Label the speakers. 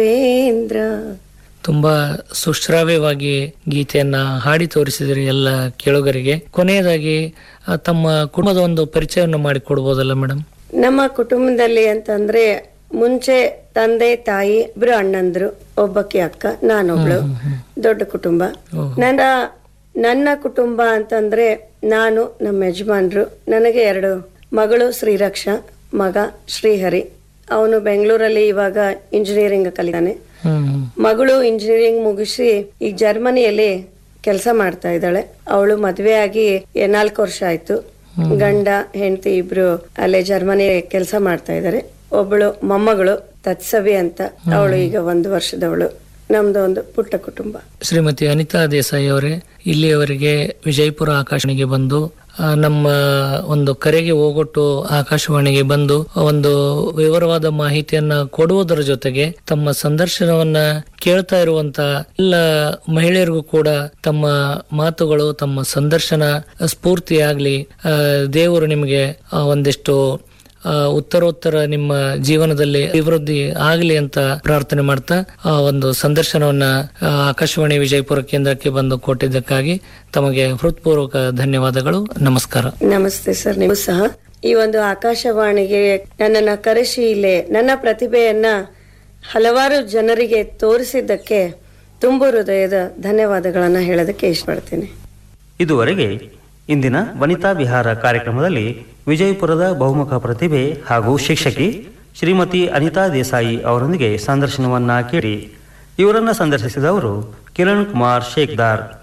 Speaker 1: ರಾಘವೇಂದ್ರ
Speaker 2: ತುಂಬಾ ಸುಶ್ರಾವ್ಯವಾಗಿ ಗೀತೆಯನ್ನ ಹಾಡಿ ತೋರಿಸಿದ್ರಿ ಎಲ್ಲ ಕೇಳುಗರಿಗೆ ಕೊನೆಯದಾಗಿ ಆ, ತಮ್ಮ ಕುಟುಂಬದ ಒಂದು ಪರಿಚಯವನ್ನು ಮಾಡಿಕೊಡ್ಬೋದಲ್ಲ ಮೇಡಮ್
Speaker 1: ನಮ್ಮ ಕುಟುಂಬದಲ್ಲಿ ಅಂತಂದ್ರೆ ಮುಂಚೆ ತಂದೆ ತಾಯಿ ಇಬ್ರು ಅಣ್ಣಂದ್ರು ಒಬ್ಬಕ್ಕೆ ಅಕ್ಕ ನಾನೊಬ್ಳು ದೊಡ್ಡ ಕುಟುಂಬ ನನ್ನ ನನ್ನ ಕುಟುಂಬ ಅಂತಂದ್ರೆ ನಾನು ನಮ್ಮ ಯಜಮಾನ್ರು ನನಗೆ ಎರಡು ಮಗಳು ಶ್ರೀರಕ್ಷಾ ಮಗ ಶ್ರೀಹರಿ ಅವನು ಬೆಂಗಳೂರಲ್ಲಿ ಇವಾಗ ಇಂಜಿನಿಯರಿಂಗ್ ಕಲಿತಾನೆ
Speaker 2: ಹ್ಮ್
Speaker 1: ಮಗಳು ಇಂಜಿನಿಯರಿಂಗ್ ಮುಗಿಸಿ ಈಗ ಜರ್ಮನಿಯಲ್ಲಿ ಕೆಲಸ ಮಾಡ್ತಾ ಇದ್ದಾಳೆ ಅವಳು ಮದ್ವೆ ಆಗಿ ನಾಲ್ಕು ವರ್ಷ ಆಯ್ತು ಗಂಡ ಹೆಂಡತಿ ಇಬ್ರು ಅಲ್ಲೇ ಜರ್ಮನಿ ಕೆಲಸ ಮಾಡ್ತಾ ಇದ್ದಾರೆ ಒಬ್ಬಳು ಮೊಮ್ಮಗಳು ತತ್ಸವಿ ಅಂತ ಅವಳು ಈಗ ಒಂದು ವರ್ಷದವಳು ನಮ್ದು ಒಂದು ಪುಟ್ಟ ಕುಟುಂಬ
Speaker 2: ಶ್ರೀಮತಿ ಅನಿತಾ ದೇಸಾಯಿ ಅವರೇ ಇಲ್ಲಿಯವರೆಗೆ ವಿಜಯಪುರ ಆಕಾಶವಾಣಿಗೆ ಬಂದು ಆ, ನಮ್ಮ ಒಂದು ಕರೆಗೆ ಹೋಗೊಟ್ಟು ಆಕಾಶವಾಣಿಗೆ ಬಂದು ಒಂದು ವಿವರವಾದ ಮಾಹಿತಿಯನ್ನ ಕೊಡುವುದರ ಜೊತೆಗೆ ತಮ್ಮ ಸಂದರ್ಶನವನ್ನ ಕೇಳ್ತಾ ಇರುವಂತ ಎಲ್ಲ ಮಹಿಳೆಯರಿಗೂ ಕೂಡ ತಮ್ಮ ಮಾತುಗಳು ತಮ್ಮ ಸಂದರ್ಶನ ಸ್ಫೂರ್ತಿಯಾಗ್ಲಿ ಆ, ದೇವರು ನಿಮಗೆ ಆ, ಒಂದಿಷ್ಟು ಆ, ಉತ್ತರೋತ್ತರ ನಿಮ್ಮ ಜೀವನದಲ್ಲಿ ಅಭಿವೃದ್ಧಿ ಆಗಲಿ ಅಂತ ಪ್ರಾರ್ಥನೆ ಮಾಡ್ತಾ ಆ ಒಂದು ಸಂದರ್ಶನವನ್ನ ಆ, ಆಕಾಶವಾಣಿ ವಿಜಯಪುರ ಕೇಂದ್ರಕ್ಕೆ ಬಂದು ಕೊಟ್ಟಿದ್ದಕ್ಕಾಗಿ ತಮಗೆ ಹೃತ್ಪೂರ್ವಕ ಧನ್ಯವಾದಗಳು ನಮಸ್ಕಾರ
Speaker 1: ನಮಸ್ತೆ ಸರ್ ನೀವು ಸಹ ಈ ಒಂದು ಆಕಾಶವಾಣಿಗೆ ನನ್ನನ್ನ ಕರೆಸಿ ಇಲ್ಲೇ ನನ್ನ ಪ್ರತಿಭೆಯನ್ನ ಹಲವಾರು ಜನರಿಗೆ ತೋರಿಸಿದ್ದಕ್ಕೆ ತುಂಬು ಹೃದಯದ ಧನ್ಯವಾದಗಳನ್ನ ಹೇಳೋದಕ್ಕೆ ಇಷ್ಟಪಡ್ತೀನಿ
Speaker 3: ಇದುವರೆಗೆ ಇಂದಿನ ವನಿತಾ ವಿಹಾರ ಕಾರ್ಯಕ್ರಮದಲ್ಲಿ ವಿಜಯಪುರದ ಬಹುಮುಖ ಪ್ರತಿಭೆ ಹಾಗೂ ಶಿಕ್ಷಕಿ ಶ್ರೀಮತಿ ಅನಿತಾ ದೇಸಾಯಿ ಅವರೊಂದಿಗೆ ಸಂದರ್ಶನವನ್ನ ಕೇಳಿ ಇವರನ್ನ ಸಂದರ್ಶಿಸಿದವರು ಕಿರಣ್ ಕುಮಾರ್ ಶೇಖ್ದಾರ್